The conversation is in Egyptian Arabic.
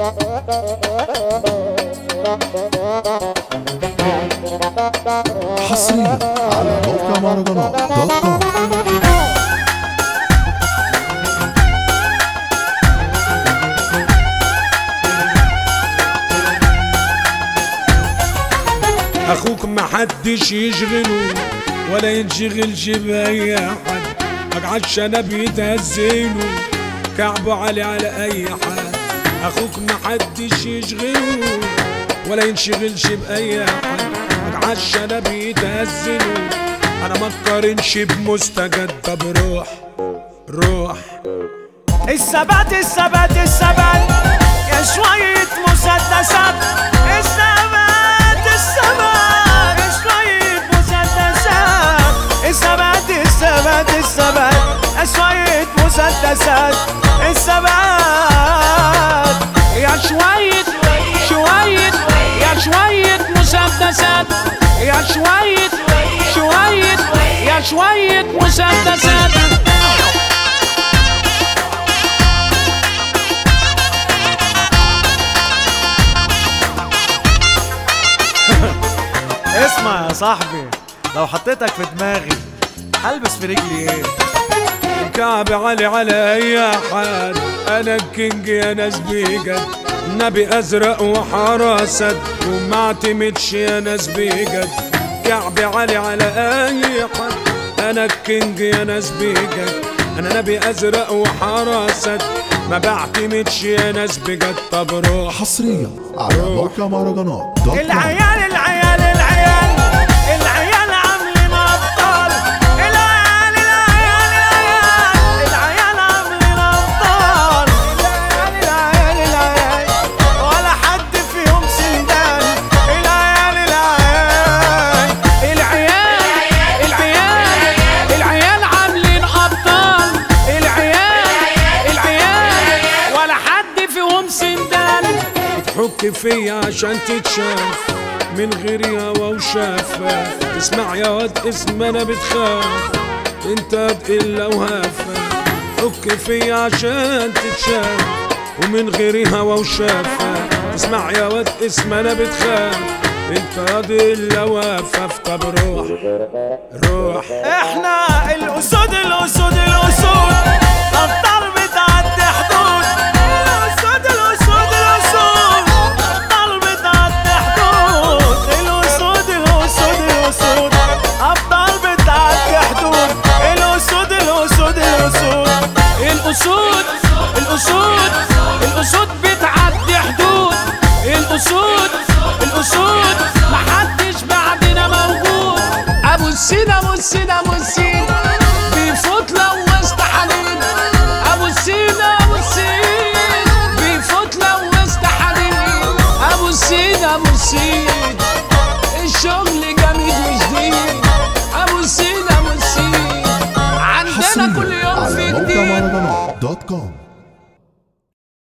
حصريا على موقع مهرجانات دوت كوم اخوك محدش يشغله ولا ينشغلش باي حد اقعد شنب يتهزله كعبه عالي على اي حد اخوك محدش يشغله ولا ينشغلش باي حد اقعد شنب يتهزله انا ما اقارنش بمستجد طب روح روح الثبات الثبات الثبات يا شوية مسدسات الثبات الثبات يا شوية مسدسات الثبات الثبات الثبات يا شوية مسدسات الثبات يا شوية شوية يا شوية مسدسات يا شوية شوية يا شوية مسدسات اسمع يا صاحبي لو حطيتك في دماغي هلبس في رجلي ايه كعب علي على اي حد انا الكينج يا ناس بجد نبي ازرق وحراسد وما اعتمدش يا ناس بجد كعبي علي على اي حد انا الكينج يا ناس بجد انا نبي ازرق وحراسد ما بعتمدش يا ناس بجد طب روح حصريا على موقع مهرجانات دوت كوم العيال العيال العيال العيال عاملين ابطال العيال العيال العيال العيال عاملين ابطال العيال العيال العيال ولا حد فيهم سندان العيال العيال العيال العيال العيال عاملين ابطال العيال العيال ولا حد فيهم سندان تحك فيا عشان تتشاف من غير هوا وشافة تسمع يا واد اسم انا بتخاف انت بإلا وهافة حك فيا عشان تتشاف ومن غير هوا وشافة تسمع يا واد اسم انا بتخاف انت راضي الا وافف طب روح روح احنا الاسود الاسود الاسود ابطال بتعدي حدود الاسود الاسود الاسود ابطال بتعدي حدود الاسود الاسود الاسود ابطال بتعدي حدود الاسود الاسود الاسود الاسود الاسود الاسود بتعدي حدود الاسود الاسود محدش بعدنا موجود ابو السينا ابو السينا ابو السينا